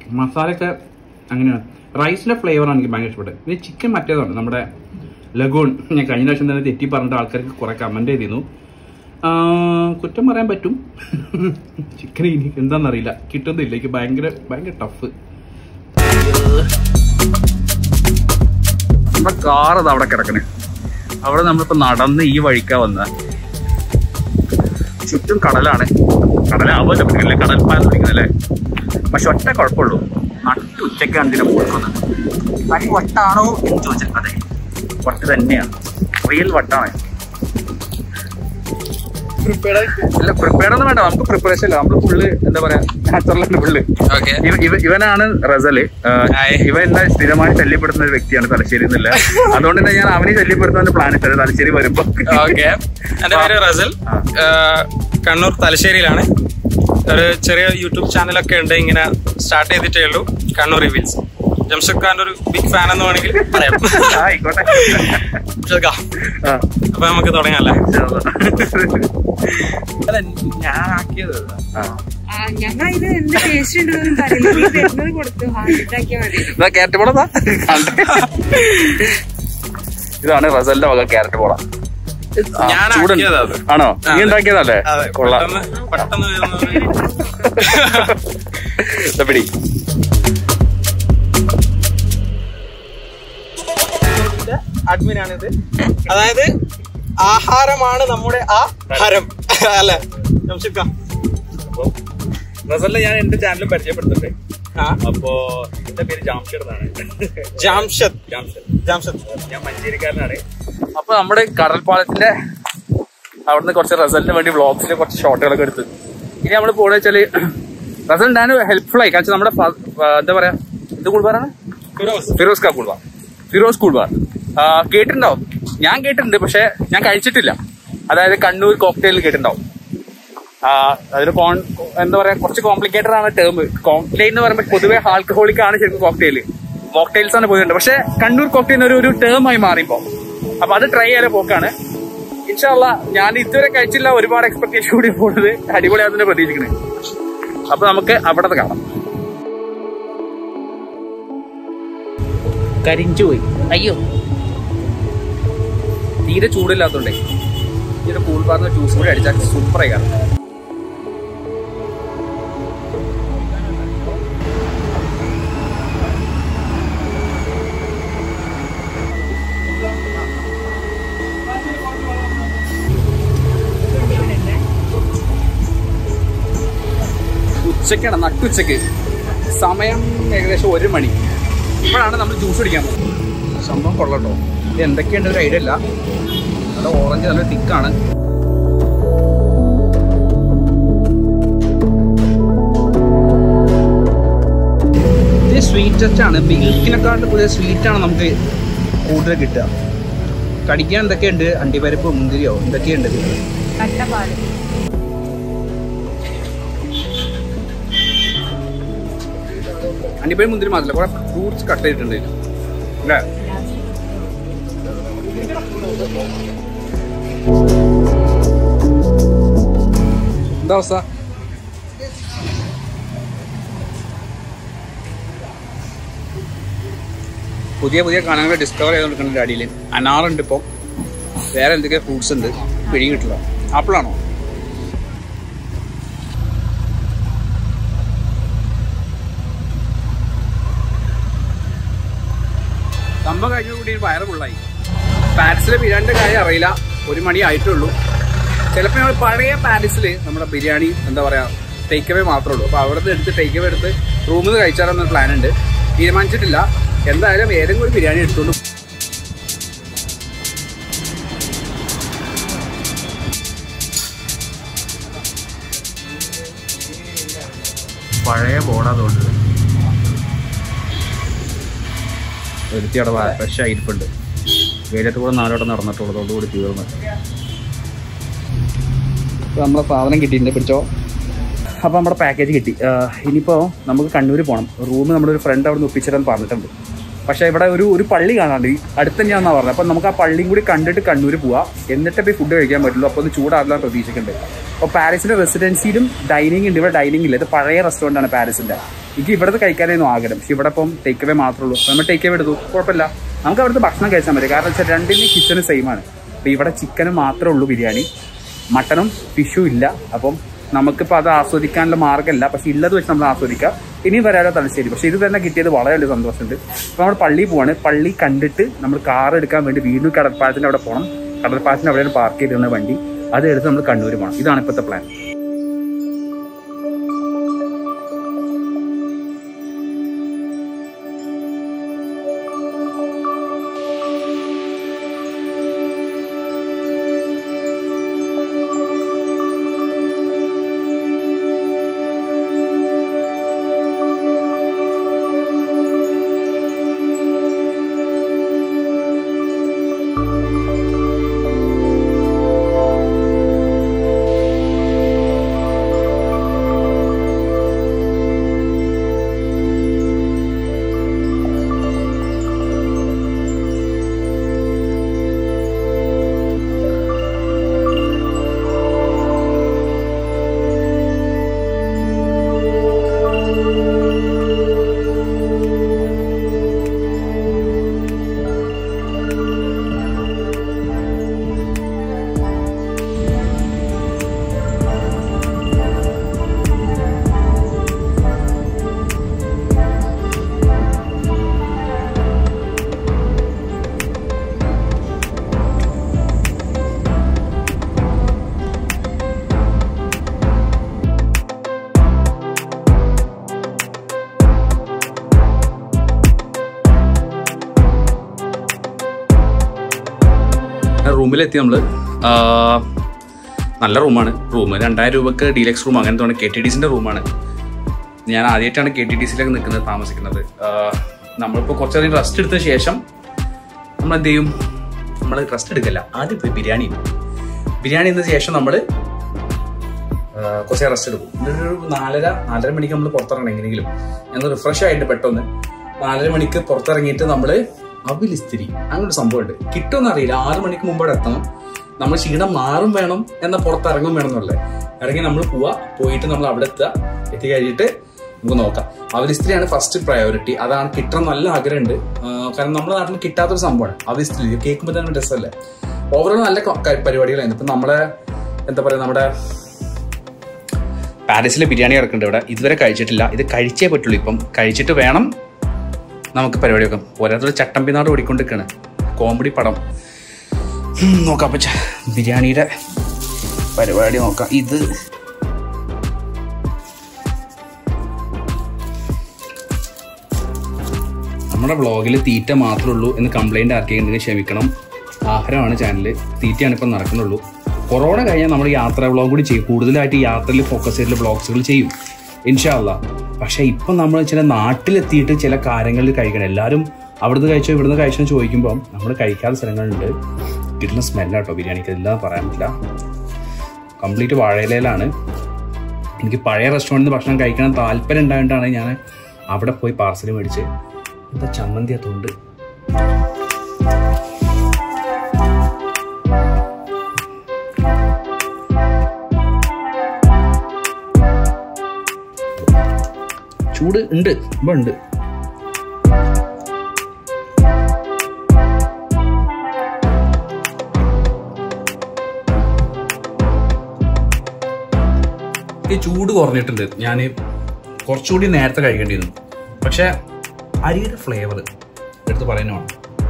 മസാലയൊക്കെ അങ്ങനെയാണ് റൈസിന്റെ ഫ്ലേവറാണ് എനിക്ക് ഭയങ്കര ഇഷ്ടപ്പെട്ടത് പിന്നെ ചിക്കൻ മറ്റേതാണ് നമ്മുടെ ലഗോൺ ഞാൻ കഴിഞ്ഞ പ്രാവശ്യം തന്നെ തെറ്റി പറഞ്ഞിട്ട് ആൾക്കാർക്ക് കുറെ കമന്റ് ചെയ്തിരുന്നു ആ, കുറ്റം പറയാൻ പറ്റും ചിക്കൻ ഇനി എന്താണെന്നറിയില്ല കിട്ടുന്നില്ല എനിക്ക് ഭയങ്കര ഭയങ്കര ടഫ് നമ്മുടെ കാർ അത് അവിടെ കിടക്കണേ അവിടെ നമ്മളിപ്പോ നടന്ന് ഈ വഴിക്കാ വന്ന ചുറ്റും കടലാണ് കടലാവുമല്ലോ പിടിക്കില്ലേ കടൽ പാലം പിടിക്കുന്നല്ലേ പക്ഷെ ഒറ്റ കുഴപ്പമുള്ളൂ നട്ടു ഉച്ചക്കാണ് ഇതിനെ കൊടുക്കുന്നത് തനി വട്ടാണോ എന്ന് ചോദിച്ചാൽ അതെ വട്ട് തന്നെയാണ് റിയൽ വട്ടാണ് അല്ല പ്രിപ്പയർഡ് ഒന്നും വേണ്ട നമുക്ക് പ്രിപ്പറേഷൻ ഇല്ല നമ്മൾ ഫുള്ള് എന്താ പറയാ നാച്ചുറലാണ് ഫുള്ള് ഓക്കെ ഇവ- ഇവ- ഇവനാണ് റസല് ഹായ്. ഇവൻ എന്നെ സ്ഥിരമായി ശല്യപ്പെടുത്തുന്ന ഒരു വ്യക്തിയാണ് തലശ്ശേരി എന്നില്ല അതുകൊണ്ട് തന്നെ ഞാൻ അവനെ ശല്യപ്പെടുത്താൻ പ്ലാൻ ഇട്ടത് തലശ്ശേരി വരുമ്പോ ഓക്കെ എന്റെ പേര് റസൽ ആ. ഏഹ്, കണ്ണൂർ തലശ്ശേരിയിലാണ് ഒരു ചെറിയ യൂട്യൂബ് ചാനലൊക്കെ ഉണ്ട് ഇങ്ങനെ സ്റ്റാർട്ട് ചെയ്തിട്ടേ ഉള്ളൂ കണ്ണൂർ റിവീൽസ് ജംഷദ് ഖാന്റെ ഒരു ബിഗ് ഫാൻ എന്ന് വേണമെങ്കിൽ പറയാം ആയിക്കോട്ടെ ജംഷദ് ഖാൻ ആ, അപ്പൊ നമുക്ക് തുടങ്ങാല്ലേ ഇൻഷാല്ലാ. അല്ല ഞാൻ ആക്കിയത് ആ. ഞങ്ങൾ ഇത് എന്ത് ടേസ്റ്റ് ഉണ്ടെന്നും പറയില്ല നീ തരുന്നത് കൊടുത്തു ഹാർട്ടാക്കിയാൽ മതി ഇതാ ക്യാരറ്റ് പോള ഇതാണ് റസലിന്റെ വക ക്യാരറ്റ് പോള ആ, ഞാൻ ചൂടുണ്ട്. ആക്കിയതാ അത്. ആണോ ആ, നീ അതെ. ഉണ്ടാക്കിയതല്ലേ അതെ കൊള്ളാം പെട്ടെന്ന് പെട്ടെന്ന് വരുന്ന ഇതാ പിടി അഡ്മിനാണിത് അതായത് ആഹാരമാണ് നമ്മുടെ ആ ഹരം അല്ലെ ജംഷദ് ഖാൻ റസലിനെ ഞാൻ എന്റെ ചാനലും പരിചയപ്പെടുത്തുന്നുണ്ട് ആ അപ്പോ എന്റെ പേര് ജാംഷഡ് എന്നാണ് ജാംഷദ് ജാംഷഡ് ജാംഷദ് ഞാൻ മഞ്ചേരിക്കാരനാണ് അപ്പൊ നമ്മുടെ കടൽപ്പാലത്തിന്റെ അവിടുന്ന് കുറച്ച് റസലിന് വേണ്ടി വ്ളോഗ്സിൽ കുറച്ച് ഷോട്ടുകളൊക്കെ എടുത്ത് ഇനി നമ്മൾ പോണെന്ന് വെച്ചാല് റസൽ ഞാൻ ഹെൽപ്ഫുൾ ആയി കാരണം നമ്മുടെ ഫ- ആ, എന്താ പറയാ എന്ത് കുൾബാറാണ് ഫിറോസ് ഫിറോസ് കാ കുൾബാർ ഫിറോസ് കുൾബാർ ആ, കേട്ടിട്ടുണ്ടാവും ഞാൻ കേട്ടിട്ടുണ്ട് പക്ഷെ ഞാൻ കഴിച്ചിട്ടില്ല അതായത് കണ്ണൂർ കോക്ടെയിൽ കേട്ടിട്ടുണ്ടാവും ആ, അതിന് കോൺ എന്താ പറയാ കുറച്ച് കോംപ്ലിക്കേറ്റഡ് ആണ് ടേം കോക്ടെയിൽ എന്ന് പറയുമ്പോൾ പൊതുവെ ആൽക്കഹോളിക് ആണ് ശരിക്കും കോക്ടെയിൽ മോക്ടെയിൽസ് ആണ് പൊതുവെ പക്ഷെ കണ്ണൂർ കോക്ടെയിൽ ഒരു ഒരു ടേം ആയി മാറിപ്പോ അപ്പൊ അത് ട്രൈ ചെയ്യാൻ പോക്കാണ് ഇൻഷാല്ല ഞാൻ ഇതുവരെ കഴിച്ചില്ല ഒരുപാട് എക്സ്പെക്ടേഷൻ കൂടി പോകുന്നത് അടിപൊളിയാണെന്ന് പ്രതീക്ഷിക്കുന്നത് അപ്പൊ നമുക്ക് അവിടെ കാണാം കരിഞ്ചു പോയി അയ്യോ തീരെ ചൂടില്ലാത്തോണ്ടേ ഇതിന്റെ കൂൾ ബാർന്ന് ജ്യൂസ് കൂടി അടിച്ചാൽ സൂപ്പറായി കാണും ഉച്ചക്കാണ് നട്ടുച്ചക്ക് സമയം ഏകദേശം ഒരു മണി ഇപ്പോഴാണ് നമ്മൾ ജ്യൂസ് കുടിക്കാൻ പോകുന്നത് സംഭവം കൊള്ളട്ടോ ഇത് എന്തൊക്കെയുണ്ട് ഒരു ഐഡിയ ഇല്ല നല്ല ഓറഞ്ച് നല്ല തിക്കാണ് ഇത് സ്വീറ്റസ്റ്റ് ആണ് മിൽക്കിനെക്കാളും പുതിയ സ്വീറ്റ് ആണ് നമുക്ക് കൂടുതൽ കിട്ടുക കടിക്കാൻ എന്തൊക്കെയുണ്ട് അണ്ടിപ്പരിപ്പ് മുന്തിരിയോ എന്തൊക്കെയുണ്ട് ഇതിൽ കട്ടപ്പാല് അണ്ടിപ്പരിപ്പ് മുന്തിരി മാത്രമല്ല കുറെ ഫ്രൂട്ട്സ് കട്ട് ചെയ്തിട്ടുണ്ട് ഇതിൽ. അല്ലേ എന്താ അവസ്ഥ പുതിയ പുതിയ കാണാൻ ഡിസ്കവർ ചെയ്തുകൊണ്ടിരിക്കുന്ന അടിയിൽ അനാറുണ്ട് ഇപ്പോൾ വേറെ എന്തൊക്കെ ഫ്രൂട്ട്സ് ഉണ്ട് പിഴി കിട്ടില്ല ആപ്പിളാണോ സംഭവം കഴിഞ്ഞ കൂടി വയറ് ഫുള്ളായി പാരീസിലെ ബിരിയാണിന്റെ കാര്യം അറിയില്ല ഒരു മണി ആയിട്ടുള്ളൂ ചിലപ്പോൾ ഞങ്ങൾ പഴയ പാരീസിൽ നമ്മുടെ ബിരിയാണി എന്താ പറയാ ടേക്ക് അവേ മാത്രമേ ഉള്ളൂ അപ്പോൾ അവിടെ നിന്ന് എടുത്ത് ടേക്ക് അവേ എടുത്ത് റൂമിൽ നിന്ന് കഴിച്ചാലെന്നൊരു പ്ലാൻ ഉണ്ട് തീരുമാനിച്ചിട്ടില്ല എന്തായാലും ഏതെങ്കിലും ഒരു ബിരിയാണി എടുത്തോണ്ട് പഴയ ബോർഡാ തോന്നുന്നത് ഒരുത്തി അവിടെ ഫ്രഷ് ആയിരിപ്പുണ്ട് വെയിലത്ത് കൂടെ നാലോട്ടം നടന്നിട്ടുള്ളതുകൊണ്ട് കൂടി തീർന്നു അപ്പോൾ നമ്മളെ സാധനം കിട്ടിയിട്ടുണ്ട് പിടിച്ചോ അപ്പോൾ നമ്മുടെ പാക്കേജ് കിട്ടി ആഹ് ഇനിയിപ്പോൾ നമുക്ക് കണ്ണൂർ പോകണം റൂം നമ്മുടെ ഒരു ഫ്രണ്ട് അവിടെ നിന്ന് ഒപ്പിച്ചിടാൻ പറഞ്ഞിട്ടുണ്ട് പക്ഷേ ഇവിടെ ഒരു ഒരു പള്ളി കാണാണ്ട് ഈ അടുത്ത് തന്നെയാണെന്നാണ് പറഞ്ഞത് അപ്പോൾ നമുക്ക് ആ പള്ളിയും കൂടി കണ്ടിട്ട് കണ്ണൂർ പോവാം എന്നിട്ടേ പോയി ഫുഡ് കഴിക്കാൻ പറ്റുള്ളൂ അപ്പോൾ ഒന്ന് ചൂടാറില്ലാൻ പ്രതീക്ഷിക്കുന്നുണ്ട് അപ്പോൾ പാരീസിലെ റെസിഡൻസിയിലും ഡൈനിങ് ഉണ്ട് ഇവിടെ ഡൈനിങ് ഇല്ല ഇത് പഴയ റെസ്റ്റോറൻ്റ് ആണ് പാരീസിൻ്റെ എനിക്ക് ഇവിടുത്തെ കഴിക്കാനായിരുന്നു ആഗ്രഹം പക്ഷെ ഇവിടെ ഇപ്പം ടേക്ക് അവേ മാത്രമേ ഉള്ളൂ അപ്പോൾ നമ്മൾ ടേക്ക് അവേ എടുത്തു കുഴപ്പമില്ല നമുക്ക് അവിടുത്തെ ഭക്ഷണം കഴിച്ചാൽ മതി കാരണം വെച്ചാൽ രണ്ടിനും കിച്ചനും സെയിം ആണ് അപ്പോൾ ഇവിടെ ചിക്കനും മാത്രമേ ഉള്ളൂ ബിരിയാണി മട്ടനും ഫിഷും ഇല്ല അപ്പം നമുക്കിപ്പോൾ അത് ആസ്വദിക്കാനുള്ള മാർഗ്ഗമല്ല പക്ഷെ ഉള്ളത് വെച്ച് നമ്മൾ ആസ്വദിക്കാം ഇനി വരാതെ തലശ്ശേരി പക്ഷെ ഇത് തന്നെ കിട്ടിയത് വളരെ വലിയ സന്തോഷമുണ്ട് അപ്പോൾ നമ്മൾ പള്ളിയിൽ പോവാണ് പള്ളി കണ്ടിട്ട് നമ്മൾ കാർ എടുക്കാൻ വേണ്ടി വീണ്ടും കടൽപ്പാലത്തിൻ്റെ അവിടെ പോകണം കടൽപ്പാലത്തിൻ്റെ അവിടെയാണ് പാർക്ക് ചെയ്തിരുന്ന വണ്ടി അത് എടുത്ത് നമ്മൾ കണ്ണൂർ പോകണം ഇതാണ് ഇപ്പോഴത്തെ പ്ലാൻ റൂമിലെത്തി നമ്മൾ നല്ല റൂമാണ് റൂം രണ്ടായിരം രൂപക്ക് ഡീലക്സ് റൂം അങ്ങനത്തെ കെ ടി ഡി സിൻ്റെ റൂമാണ് ഞാൻ ആദ്യമായിട്ടാണ് കെ ടി ഡി സിയിലൊക്കെ നിൽക്കുന്നത് താമസിക്കുന്നത് ആഹ് നമ്മളിപ്പോൾ കുറച്ചധികം റെസ്റ്റ് എടുത്ത ശേഷം നമ്മൾ എന്ത് ചെയ്യും നമ്മൾ റെസ്റ്റ് എടുക്കില്ല ആദ്യം പോയി ബിരിയാണി തിന്നും. ബിരിയാണി തിന്ന ശേഷം നമ്മൾ കുറച്ച് റെസ്റ്റ് എടുക്കും എന്നിട്ട് ഒരു നാലര നാലര മണിക്ക് നമ്മൾ പുറത്തിറങ്ങണം എങ്ങനെയെങ്കിലും ഞങ്ങൾ റിഫ്രഷ് ആയിട്ട് പെട്ടെന്ന് നാലര മണിക്ക് പുറത്തിറങ്ങിയിട്ട് നമ്മൾ അവിലിസ്തിരി അങ്ങനെ ഒരു സംഭവമുണ്ട് കിട്ടുമെന്ന് അറിയില്ല ആറ് മണിക്ക് മുമ്പ് അവിടെ എത്തണം നമ്മൾ ക്ഷീണം മാറും വേണം എന്ന പുറത്തിറങ്ങും വേണം എന്നുള്ളത് ഇറങ്ങി നമ്മൾ പോവാ പോയിട്ട് നമ്മൾ അവിടെ എത്തുക എത്തി കഴിഞ്ഞിട്ട് നമുക്ക് നോക്കാം അവരിസ്ത്രീയാണ് ഫസ്റ്റ് പ്രയോറിറ്റി അതാണ് കിട്ടണം നല്ല ആഗ്രഹമുണ്ട് ആ, കാരണം നമ്മുടെ നാട്ടിൽ കിട്ടാത്തൊരു സംഭവമാണ് അവരിസ്ത്രീ കേൾക്കുമ്പോൾ തന്നെ രസമല്ലേ ഓവറോൾ നല്ല ക- ക- പരിപാടികളായിരുന്നു ഇപ്പം നമ്മുടെ എന്താ പറയുക നമ്മുടെ പാരീസിലെ ബിരിയാണി ഇറക്കുന്നുണ്ട് ഇവിടെ ഇതുവരെ കഴിച്ചിട്ടില്ല ഇത് കഴിച്ചേ പറ്റുള്ളൂ ഇപ്പം കഴിച്ചിട്ട് വേണം നമുക്ക് പരിപാടി വെക്കാം ഓരോരുത്തർ ചട്ടമ്പിനാട് ഓടിക്കൊണ്ടിരിക്കുകയാണ് കോമഡി പടം ഉം, നോക്കാം പച്ച ബിരിയാണിയുടെ പരിപാടി നോക്കാം ഇത് നമ്മുടെ വ്ളോഗിൽ തീറ്റ മാത്രമേ ഉള്ളൂ എന്ന് കംപ്ലൈന്റ് ആർക്കെങ്കിലും ക്ഷമിക്കണം ആഹാരമാണ് ചാനൽ തീറ്റയാണ് ഇപ്പം നടക്കുന്നുള്ളൂ കൊറോണ കഴിഞ്ഞാൽ നമ്മൾ യാത്രാ വ്ളോഗ് കൂടി ചെയ്യും കൂടുതലായിട്ട് യാത്രയിൽ ഫോക്കസ് ചെയ്തിട്ടുള്ള വ്ളോഗ്സുകൾ ചെയ്യും ഇൻഷാല്ല പക്ഷെ ഇപ്പം നമ്മൾ ചില നാട്ടിലെത്തിയിട്ട് ചില കാര്യങ്ങളിൽ കഴിക്കണം എല്ലാവരും അവിടുന്ന് കഴിച്ചോ ഇവിടുന്ന് കഴിച്ചോ എന്ന് ചോദിക്കുമ്പോൾ നമ്മൾ കഴിക്കാത്ത സ്ഥലങ്ങളുണ്ട് കിട്ടുന്ന സ്മെല്ലാട്ടോ ബിരിയാണിക്ക് എല്ലാം പറയാൻ പറ്റില്ല കംപ്ലീറ്റ് വാഴയിലയിലാണ് എനിക്ക് പഴയ റെസ്റ്റോറൻറ്റിൽ നിന്ന് ഭക്ഷണം കഴിക്കണം താല്പര്യം ഉണ്ടായിട്ടാണ് ഞാൻ അവിടെ പോയി പാർസൽ മേടിച്ച് എന്താ ചമ്മന്തി അതുണ്ട് ചൂട് ഉണ്ട് ഇപ്പൊ ഉണ്ട് ഈ ചൂട് കുറഞ്ഞിട്ടുണ്ട് ഞാൻ കുറച്ചുകൂടി നേരത്തെ കഴിക്കേണ്ടിയിരുന്നു പക്ഷെ അരിയുടെ ഫ്ലേവർ എടുത്ത് പറയുന്നതാണ്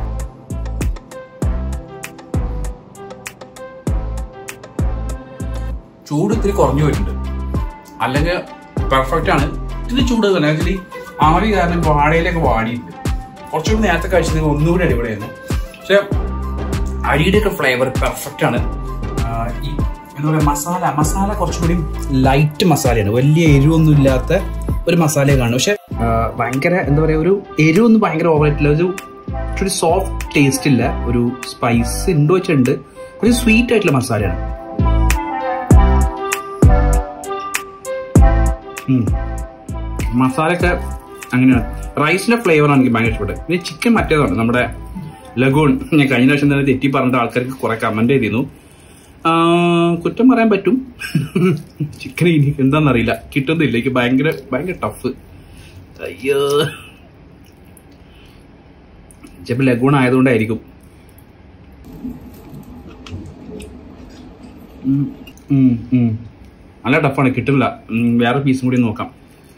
ചൂട് ഇത്തിരി കുറഞ്ഞു പോയിട്ടുണ്ട് അല്ലെങ്കിൽ പെർഫെക്റ്റ് ആണ് ഇത്തിരി ചൂട് തന്നെ ആക്ച്വലി ആവി കാരണം വാഴയിലൊക്കെ വാടിയിട്ടുണ്ട് കുറച്ചുകൂടി നേരത്തെ കഴിച്ചത് ഒന്നുകൂടി അടിപൊളിയായിരുന്നു പക്ഷെ അരിയുടെ ഒക്കെ ഫ്ലേവർ പെർഫെക്റ്റ് ആണ് ആ, ഈ എന്താ പറയുക മസാല മസാല കുറച്ചുകൂടി ലൈറ്റ് മസാലയാണ് വലിയ എരിവൊന്നും ഇല്ലാത്ത ഒരു മസാലയാണ് പക്ഷെ ആ, ഭയങ്കര എന്താ പറയുക ഒരു എരിവൊന്നും ഭയങ്കര ഓവറായിട്ടില്ല ഒരു ഒരു സോഫ്റ്റ് ടേസ്റ്റ് ഇല്ല ഒരു സ്പൈസ് ഉണ്ടോ വെച്ചുണ്ട് കുറച്ച് സ്വീറ്റ് ആയിട്ടുള്ള മസാലയാണ് ഉം. മസാലയൊക്കെ അങ്ങനെയാണ് റൈസിന്റെ ഫ്ലേവറാണ് എനിക്ക് ഭയങ്കര ഇഷ്ടപ്പെട്ടത് പിന്നെ ചിക്കൻ മറ്റേതാണ് നമ്മുടെ ലഗൂൺ ഞാൻ കഴിഞ്ഞ പ്രാവശ്യം തന്നെ തെറ്റി പറഞ്ഞിട്ട് ആൾക്കാർക്ക് കുറെ കമന്റ് ചെയ്തിരുന്നു ആ, കുറ്റം പറയാൻ പറ്റും ചിക്കൻ ഇനി എന്താണെന്നറിയില്ല കിട്ടുന്നില്ല എനിക്ക് ഭയങ്കര ഭയങ്കര ടഫ് അയ്യോ ചിലപ്പോൾ ലഗൂൺ ആയതുകൊണ്ടായിരിക്കും ഉം, ഉം, ഉം. നല്ല ടഫാണ് കിട്ടില്ല ഉം, വേറെ പീസും കൂടി നോക്കാം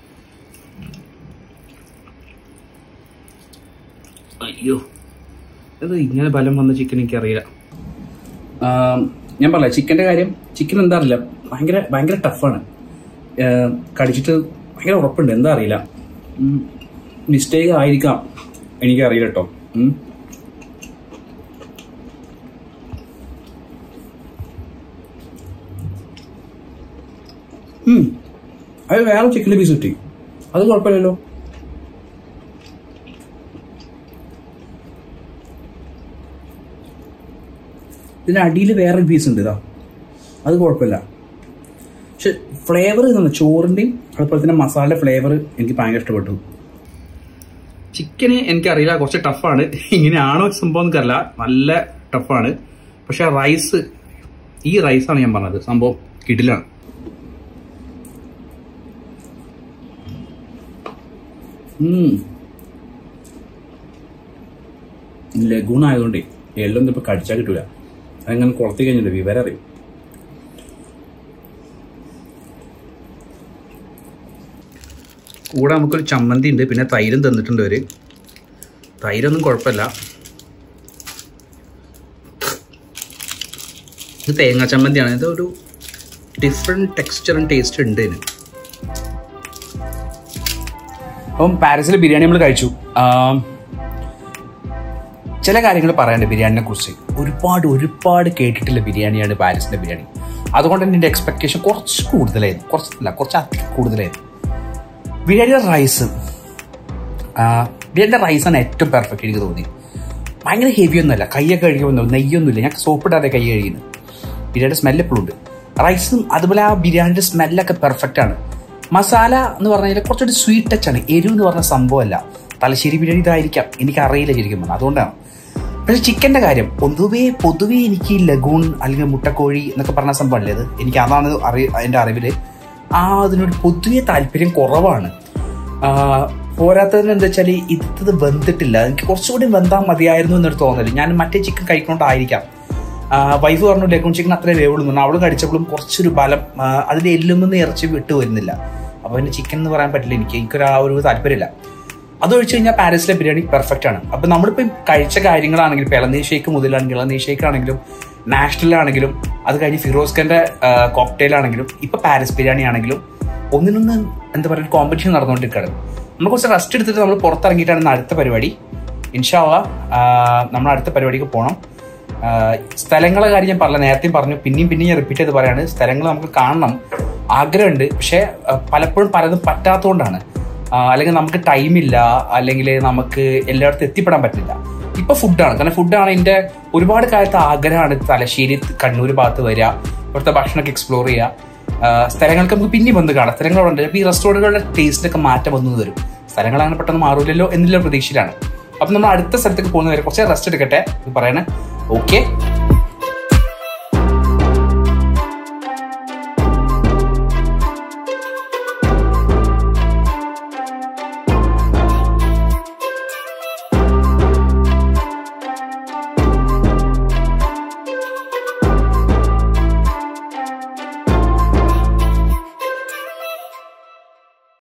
അയ്യോ ഇത് ഇങ്ങനെ ബലം വന്ന ചിക്കൻ എനിക്കറിയില്ല ആം, ഞാൻ പറയാം ചിക്കൻ്റെ കാര്യം ചിക്കൻ എന്താ അറിയില്ല ഭയങ്കര ഭയങ്കര ടഫാണ് കടിച്ചിട്ട് ഭയങ്കര ഉറപ്പുണ്ട് എന്താ അറിയില്ല മിസ്റ്റേക്ക് ആയിരിക്കാം എനിക്കറിയില്ല കേട്ടോ ഉം. ഉം. അത് വേറെ ചിക്കൻ്റെ പീസ് കിട്ടി അത് കുഴപ്പമില്ലല്ലോ ഇതിന്റെ അടിയിൽ വേറൊരു പീസ് ഉണ്ട് ഇതാ അത് കുഴപ്പമില്ല പക്ഷെ ഫ്ലേവർ ഇതാണ് ചോറിന്റെയും അതുപോലെ തന്നെ മസാല ഫ്ലേവർ എനിക്ക് ഭയങ്കര ഇഷ്ടപ്പെട്ടു ചിക്കന് എനിക്കറിയില്ല കുറച്ച് ടഫാണ് ഇങ്ങനെയാണോ സംഭവം എനിക്കറിയില്ല നല്ല ടഫാണ് പക്ഷെ റൈസ് ഈ റൈസാണ് ഞാൻ പറഞ്ഞത് സംഭവം കിടിലാണ് ഉം. ലഗൂൺ ആയതുകൊണ്ടേ എല്ലാം ഇപ്പൊ കടിച്ചാൽ കിട്ടൂല അതങ്ങനെ കുളത്തി കഴിഞ്ഞിട്ട് വിവരം അറിയും കൂടെ നമുക്കൊരു ചമ്മന്തി ഉണ്ട് പിന്നെ തൈരും തന്നിട്ടുണ്ട് അവര് തൈരൊന്നും കുഴപ്പമില്ല ഇത് തേങ്ങാ ചമ്മന്തിയാണ് ഇതൊരു ഡിഫറെൻറ്റ് ടെക്സ്ചറും ടേസ്റ്റ് ഉണ്ട് ഇതിന് അപ്പം പാരീസിലെ ബിരിയാണി നമ്മൾ കഴിച്ചു ആം, ചില കാര്യങ്ങൾ പറയാനുണ്ട് ബിരിയാണിനെ കുറിച്ച് ഒരുപാട് ഒരുപാട് കേട്ടിട്ടുള്ള ബിരിയാണിയാണ് പാരീസിന്റെ ബിരിയാണി അതുകൊണ്ട് തന്നെ എൻ്റെ എക്സ്പെക്ടേഷൻ കുറച്ച് കൂടുതലായിരുന്നു കുറച്ചല്ല കുറച്ച് അധികം കൂടുതലായിരുന്നു ബിരിയാണിയുടെ റൈസ് ബിരിയാണിയുടെ റൈസാണ് ഏറ്റവും പെർഫെക്റ്റ് എനിക്ക് തോന്നി ഭയങ്കര ഹെവി ഒന്നുമല്ല കൈയൊക്കെ കഴുകുമ്പോൾ നെയ്യൊന്നുമില്ല ഞാൻ സോപ്പിടാതെ കൈ കഴുകുന്നത് ബിരിയാണിയുടെ സ്മെല്ല് എപ്പോഴും ഉണ്ട് റൈസും അതുപോലെ ആ ബിരിയാണിയുടെ സ്മെല്ലൊക്കെ പെർഫെക്റ്റ് ആണ് മസാല എന്ന് പറഞ്ഞു കഴിഞ്ഞാൽ കുറച്ചുകൂടി സ്വീറ്റ് ടച്ച് ആണ് എരിവ് എന്ന് പറഞ്ഞ സംഭവമല്ല തലശ്ശേരി ബിരിയാണി ഇതായിരിക്കാം എനിക്ക് അറിയില്ല ശരിക്കും പറഞ്ഞാൽ അതുകൊണ്ടാണ് പക്ഷെ ചിക്കന്റെ കാര്യം പൊതുവേ പൊതുവേ എനിക്ക് ഈ ലഗൂൺ അല്ലെങ്കിൽ മുട്ടക്കോഴി എന്നൊക്കെ പറഞ്ഞ സംഭവമല്ലേ അത് എനിക്ക് അതാണ് അറി എൻ്റെ അറിവില് ആ അതിനോട് പൊതുവെ താല്പര്യം കുറവാണ് ആ, പോരാത്തതിന് എന്താ വെച്ചാൽ ഇത് വെന്തിട്ടില്ല എനിക്ക് കുറച്ചുകൂടി വെന്താൽ മതിയായിരുന്നു എന്നൊരു തോന്നല് ഞാൻ മറ്റേ ചിക്കൻ കഴിക്കൊണ്ടായിരിക്കാം വൈഫ് പറഞ്ഞു ലഗൂൺ ചിക്കൻ അത്ര വേവുള്ളൂ അവള് കടിച്ചപ്പോഴും കുറച്ചൊരു ബലം ആ, അതിന്റെ എല്ലുമെന്ന് ഇറച്ചി വിട്ടു വരുന്നില്ല അപ്പൊ പിന്നെ ചിക്കൻ എന്ന് പറയാൻ പറ്റില്ല എനിക്ക് എനിക്കൊരു ആ ഒരു താല്പര്യമില്ല അതൊഴിച്ച് കഴിഞ്ഞാൽ പാരീസിലെ ബിരിയാണി പെർഫെക്റ്റ് ആണ് അപ്പൊ നമ്മളിപ്പോ കഴിച്ച കാര്യങ്ങളാണെങ്കിലും ഇപ്പൊ ഇളനീർ ഷേക്ക് മുതലാണെങ്കിലും ഇളനീർ ഷേക്ക് ആണെങ്കിലും നാഷണൽ ആണെങ്കിലും അത് കഴിഞ്ഞ് ഫിറോസ് ഖാന്റെ കോക്ടെയിൽ ആണെങ്കിലും ഇപ്പൊ പാരീസ് ബിരിയാണി ആണെങ്കിലും ഒന്നിനൊന്ന് എന്താ പറയുക കോമ്പറ്റീഷൻ നടന്നുകൊണ്ടിരിക്കുകയാണ് നമ്മൾ കുറച്ച് റെസ്റ്റ് എടുത്തിട്ട് നമ്മൾ പുറത്തിറങ്ങിയിട്ടാണ് ഇന്ന് അടുത്ത പരിപാടി ഇൻഷാള്ള നമ്മൾ അടുത്ത പരിപാടിക്ക് പോകണം ആഹ് സ്ഥലങ്ങളെ കാര്യം ഞാൻ പറഞ്ഞ നേരത്തെയും പറഞ്ഞു പിന്നെയും പിന്നെയും ഞാൻ റിപ്പീറ്റ് ചെയ്ത് പറയാണ് സ്ഥലങ്ങൾ നമുക്ക് കാണണം ആഗ്രഹമുണ്ട് പക്ഷെ ആഹ് പലപ്പോഴും പലതും പറ്റാത്തതുകൊണ്ടാണ് ആഹ് അല്ലെങ്കിൽ നമുക്ക് ടൈമില്ല അല്ലെങ്കിൽ നമുക്ക് എല്ലായിടത്തും എത്തിപ്പെടാൻ പറ്റില്ല ഇപ്പൊ ഫുഡാണ് കാരണം ഫുഡാണ് എൻ്റെ ഒരുപാട് കാലത്ത് ആഗ്രഹമാണ് തലശ്ശേരി കണ്ണൂർ ഭാഗത്ത് വരിക ഇവിടുത്തെ ഭക്ഷണമൊക്കെ എക്സ്പ്ലോർ ചെയ്യുക ആഹ് സ്ഥലങ്ങൾക്ക് നമുക്ക് പിന്നെയും വന്ന് കാണാം സ്ഥലങ്ങളുണ്ട് ഇപ്പൊ ഈ റെസ്റ്റോറൻറ്റുകളുടെ ടേസ്റ്റിലൊക്കെ മാറ്റം വന്നു വരും സ്ഥലങ്ങൾ അങ്ങനെ പെട്ടെന്ന് മാറൂലല്ലോ എന്നുള്ള പ്രതീക്ഷയിലാണ് അപ്പൊ നമ്മൾ അടുത്ത സ്ഥലത്തേക്ക് പോകുന്നവരെ കുറച്ച് റെസ്റ്റ് എടുക്കട്ടെ ഇത് പറയണേ ഓക്കെ